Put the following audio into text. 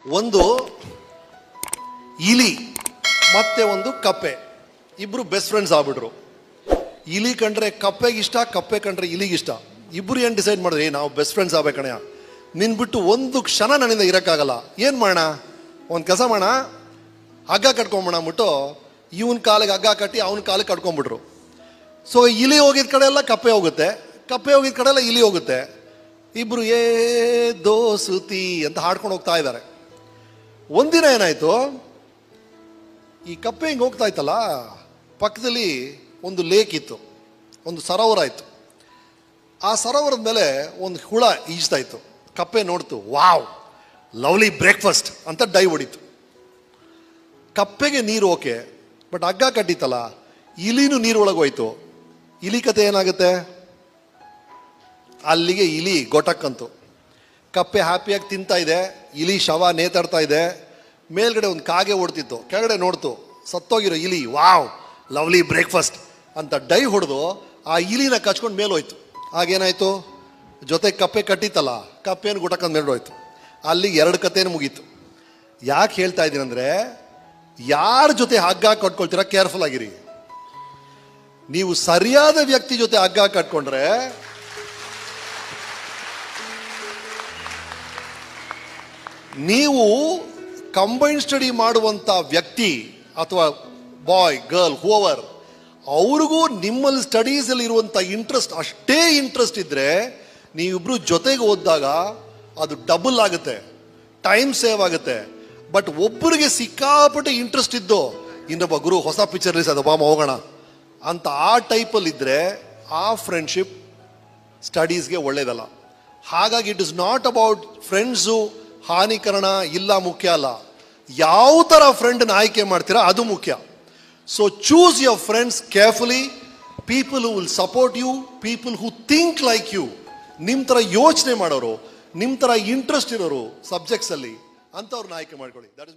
ಒಂದು ಇಲಿ ಮತ್ತೆ ಒಂದು ಕಪ್ಪೆ ಇಬ್ರು ಬೆಸ್ಟ್ ಫ್ರೆಂಡ್ಸ್ ಆಗ್ಬಿಟ್ರು ಇಲಿ ಕಂಡ್ರೆ ಕಪ್ಪೆಗೆ ಇಷ್ಟ ಕಪ್ಪೆ ಕಂಡ್ರೆ ಇಲಿಗೆ ಇಷ್ಟ ಇಬ್ರು ಏನು ಡಿಸೈಡ್ ಮಾಡಿದ್ರಿ "ಏ, ನಾವು ಬೆಸ್ಟ್ ಫ್ರೆಂಡ್ಸ್ ಆಗ್ಬೇಕಣಯ್ಯ ನಿನ್ ಬಿಟ್ಟು ಒಂದು ಕ್ಷಣ ನನ್ನಿಂದ ಇರೋಕ್ಕಾಗಲ್ಲ ಏನು ಮಾಡೋಣ ಒಂದು ಕೆಲಸ ಮಾಡೋಣ ಹಗ್ಗ ಕಟ್ಕೊಂಬೋಣ ಅಂದ್ಬಿಟ್ಟು ಇವನ್ ಕಾಲಿಗೆ ಹಗ್ಗ ಕಟ್ಟಿ ಅವನ ಕಾಲಿಗೆ ಕಟ್ಕೊಂಡ್ಬಿಟ್ರು ಸೊ ಇಲಿ ಹೋಗಿದ ಕಡೆ ಎಲ್ಲ ಕಪ್ಪೆ ಹೋಗುತ್ತೆ ಕಪ್ಪೆ ಹೋಗಿದ ಕಡೆ ಎಲ್ಲ ಇಲಿ ಹೋಗುತ್ತೆ ಇಬ್ರು ಏ ದೋಸುತಿ ಅಂತ ಹಾಡ್ಕೊಂಡು ಹೋಗ್ತಾ ಇದ್ದಾರೆ ಒಂದಿನ ಏನಾಯ್ತು ಈ ಕಪ್ಪೆ ಹಿಂಗೆ ಹೋಗ್ತಾ ಇತ್ತಲ್ಲ ಪಕ್ಕದಲ್ಲಿ ಒಂದು ಲೇಕ್ ಇತ್ತು ಒಂದು ಸರೋವರ ಇತ್ತು ಆ ಸರೋವರದ ಮೇಲೆ ಒಂದು ಹುಳ ಈಜ್ತಾ ಇತ್ತು ಕಪ್ಪೆ ನೋಡ್ತು ವಾವ್ ಲವ್ಲಿ ಬ್ರೇಕ್ಫಾಸ್ಟ್ ಅಂತ ಡೈ ಹೊಡಿತು ಕಪ್ಪೆಗೆ ನೀರು ಓಕೆ ಬಟ್ ಹಗ್ಗ ಕಟ್ಟಿತ್ತಲ್ಲ ಇಲಿನೂ ನೀರೊಳಗೆ ಹೋಯ್ತು ಇಲಿ ಕತೆ ಏನಾಗುತ್ತೆ ಅಲ್ಲಿಗೆ ಇಲಿ ಗೊಟಕ್ಕಂತು ಕಪ್ಪೆ ಹ್ಯಾಪಿಯಾಗಿ ತಿಂತಾ ಇದೆ ಇಲಿ ಶವ ನೇತಾಡ್ತಾ ಇದೆ ಮೇಲ್ಗಡೆ ಒಂದು ಕಾಗೆ ಓಡ್ತಿತ್ತು ಕೆಳಗಡೆ ನೋಡ್ತು ಸತ್ತೋಗಿರೋ ಇಲಿ ವಾವ್ ಲವ್ಲಿ ಬ್ರೇಕ್ಫಾಸ್ಟ್ ಅಂತ ಡೈ ಹೊಡೆದು ಆ ಇಲಿನ ಕಚ್ಕೊಂಡು ಮೇಲೋಯ್ತು ಆಗೇನಾಯ್ತು ಜೊತೆ ಕಪ್ಪೆ ಕಟ್ಟಿತ್ತಲ್ಲ ಕಪ್ಪೆಯನ್ನು ಗುಟಕಂದು ಮೇಲೆ ಹೋಯ್ತು ಅಲ್ಲಿಗೆ ಎರಡು ಕಥೆನೂ ಮುಗೀತು ಯಾಕೆ ಹೇಳ್ತಾ ಇದ್ದೀನಿ ಅಂದರೆ ಯಾರ ಜೊತೆ ಹಗ್ಗ ಕಟ್ಕೊಳ್ತೀರಾ ಕೇರ್ಫುಲ್ ಆಗಿರಿ ನೀವು ಸರಿಯಾದ ವ್ಯಕ್ತಿ ಜೊತೆ ಹಗ್ಗ ಕಟ್ಕೊಂಡ್ರೆ ನೀವು ಕಂಬೈನ್ ಸ್ಟಡಿ ಮಾಡುವಂತ ವ್ಯಕ್ತಿ ಅಥವಾ ಬಾಯ್ ಗರ್ಲ್ ಹೂವರ್ ಅವ್ರಿಗೂ ನಿಮ್ಮಲ್ಲಿ ಸ್ಟಡೀಸ್ ಅಲ್ಲಿ ಇರುವಂತ ಇಂಟ್ರೆಸ್ಟ್ ಅಷ್ಟೇ ಇಂಟ್ರೆಸ್ಟ್ ಇದ್ರೆ ನೀವಿಬ್ರು ಜೊತೆಗೆ ಓದಿದಾಗ ಅದು ಡಬಲ್ ಆಗುತ್ತೆ ಟೈಮ್ ಸೇವ್ ಆಗುತ್ತೆ ಬಟ್ ಒಬ್ಬರಿಗೆ ಸಿಕ್ಕಾಪಟ್ಟೆ ಇಂಟ್ರೆಸ್ಟ್ ಇದ್ದು ಇನ್ನೊಬ್ಬ ಗುರು ಹೊಸ ಪಿಕ್ಚರ್ ರಿಲೀಸ್ ಅದು ಬಾಮ ಹೋಗೋಣ ಅಂತ ಆ ಟೈಪಲ್ಲಿ ಇದ್ರೆ ಆ ಫ್ರೆಂಡ್ಶಿಪ್ ಸ್ಟಡೀಸ್ಗೆ ಒಳ್ಳೇದಲ್ಲ ಹಾಗಾಗಿ it is not about friends ಹಾನಿಕರಣ ಇಲ್ಲ ಮುಖ್ಯ ಅಲ್ಲ ಯಾವ ಥರ ಫ್ರೆಂಡ್ನ ಆಯ್ಕೆ ಮಾಡ್ತೀರಾ ಅದು ಮುಖ್ಯ so choose your friends carefully people who will support you people who think like you ನಿಮ್ಮ ಥರ ಯೋಚನೆ ಮಾಡೋರು ನಿಮ್ಮ ಥರ ಇಂಟ್ರೆಸ್ಟ್ ಇರೋರು ಸಬ್ಜೆಕ್ಟ್ಸಲ್ಲಿ ಅಂಥವ್ರನ್ನ ಆಯ್ಕೆ ಮಾಡ್ಕೊಳ್ಳಿ ದಟ್ ಇಸ್